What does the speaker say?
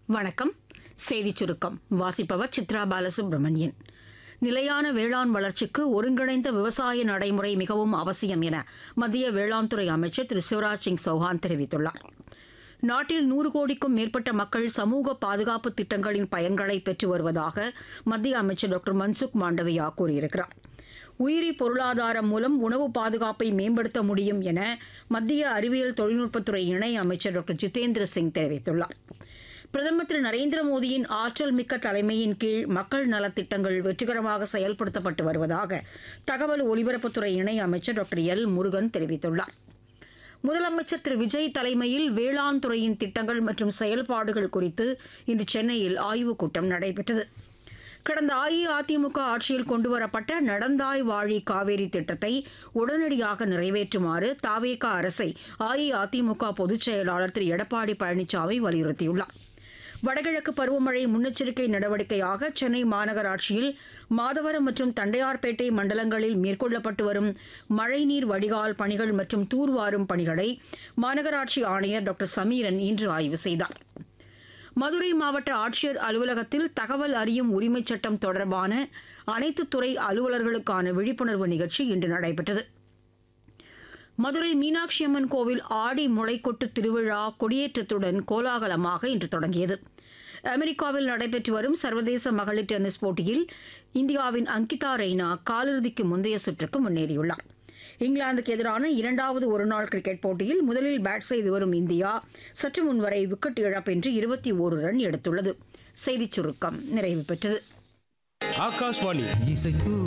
வணக்கம் செய்திச் சுருக்கம் வாசிப்பவர் சித்ரா பாலசுப்ரமணியன் நிலையான வேளாண் வளர்ச்சிக்கு ஒருங்கிணைந்த விவசாய நடைமுறை மிகவும் அவசியம் என மத்திய வேளாண் துறை அமைச்சர் திரு சிவராஜ் சிங் சௌஹான் தெரிவித்துள்ளார் நாட்டில் நூறு கோடிக்கும் மேற்பட்ட மக்கள் சமூக பாதுகாப்பு திட்டங்களின் பயன்களை பெற்று வருவதாக மத்திய அமைச்சர் டாக்டர் மன்சுக் மாண்டவியா கூறியிருக்கிறார் உயிரி பொருளாதாரம் மூலம் உணவு பாதுகாப்பை மேம்படுத்த முடியும் என மத்திய அறிவியல் தொழில்நுட்பத்துறை இணை அமைச்சர் டாக்டர் ஜிதேந்திர சிங் தெரிவித்துள்ளார் பிரதமர் திரு நரேந்திர மோடியின் ஆற்றல் மிக்க தலைமையின் கீழ் மக்கள் நலத்திட்டங்கள் வெற்றிகரமாக செயல்படுத்தப்பட்டு வருவதாக தகவல் ஒலிபரப்புத்துறை இணை அமைச்சர் டாக்டர் எல் முருகன் தெரிவித்துள்ளார் முதலமைச்சர் திரு விஜய் தலைமையில் வேளாண் துறையின் திட்டங்கள் மற்றும் செயல்பாடுகள் குறித்து இன்று சென்னையில் ஆய்வுக் கூட்டம் நடைபெற்றது கடந்த அஇஅதிமுக ஆட்சியில் கொண்டுவரப்பட்ட நடந்தாய் வாழி காவேரி திட்டத்தை உடனடியாக நிறைவேற்றுமாறு தாவேக அரசை அஇஅதிமுக பொதுச் செயலாளர் திரு எடப்பாடி பழனிசாமி வலியுறுத்தியுள்ளார் வடகிழக்கு பருவமழை முன்னெச்சரிக்கை நடவடிக்கையாக சென்னை மாநகராட்சியில் மாதவரம் மற்றும் தண்டையார்பேட்டை மண்டலங்களில் மேற்கொள்ளப்பட்டு வரும் மழைநீர் வடிகால் பணிகள் மற்றும் தூர்வாரும் பணிகளை மாநகராட்சி ஆணையர் டாக்டர் சமீரன் இன்று ஆய்வு செய்தார் மதுரை மாவட்ட ஆட்சியர் அலுவலகத்தில் தகவல் அறியும் உரிமைச் சட்டம் தொடர்பான அனைத்து துறை அலுவலர்களுக்கான விழிப்புணர்வு நிகழ்ச்சி இன்று நடைபெற்றது மதுரை மீனாட்சி அம்மன் கோவில் ஆடி முளைக்கொட்டு திருவிழா கொடியேற்றத்துடன் கோலாகலமாக இன்று தொடங்கியது அமெரிக்காவில் நடைபெற்று வரும் சர்வதேச மகளிர் டென்னிஸ் போட்டியில் இந்தியாவின் அங்கிதா ரெய்னா காலிறுதிக்கு முந்தைய சுற்றுக்கு முன்னேறியுள்ளார் இங்கிலாந்துக்கு எதிரான இரண்டாவது ஒருநாள் கிரிக்கெட் போட்டியில் முதலில் பேட் செய்து வரும் இந்தியா சற்று முன்வரை விக்கெட் இழப்பின்றி இருபத்தி ஓரு ரன் எடுத்துள்ளது செய்திச் சுருக்கம் நிறைவு பெற்றது ஆகாஷ்வாணி இசைத்து